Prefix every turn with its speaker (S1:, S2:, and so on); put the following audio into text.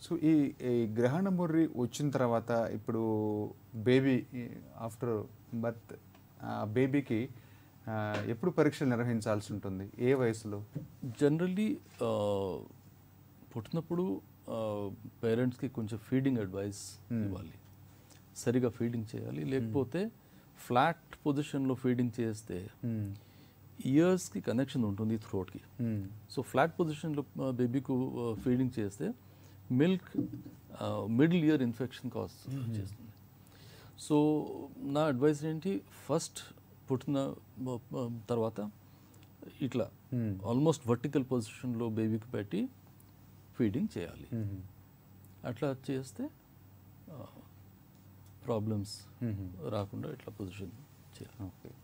S1: so ఈ ఈ గ్రహణ ముర్రి వచ్చిన తర్వాత ఇప్పుడు బేబీ ఆఫ్టర్ బర్త్ బేబీకి ఎప్పుడు పరీక్షలు నిర్వహించాల్సి ఉంటుంది ఏ వయసులో
S2: జనరల్లీ పుట్టినప్పుడు పేరెంట్స్కి కొంచెం ఫీడింగ్ అడ్వైస్ ఇవ్వాలి సరిగా ఫీడింగ్ చేయాలి లేకపోతే ఫ్లాట్ పొజిషన్లో ఫీడింగ్ చేస్తే ఇయర్స్కి కనెక్షన్ ఉంటుంది థ్రోట్కి సో ఫ్లాట్ పొజిషన్లో బేబీకు ఫీడింగ్ చేస్తే milk middle ear infection cause చేస్తుంది సో నా అడ్వైస్ ఏంటి ఫస్ట్ పుట్టిన uh, uh, తర్వాత ఇట్లా ఆల్మోస్ట్ వర్టికల్ పొజిషన్లో బేబీకి పెట్టి ఫీడింగ్ చేయాలి అట్లా చేస్తే ప్రాబ్లమ్స్ రాకుండా ఇట్లా పొజిషన్ చేయాలి
S1: ఓకే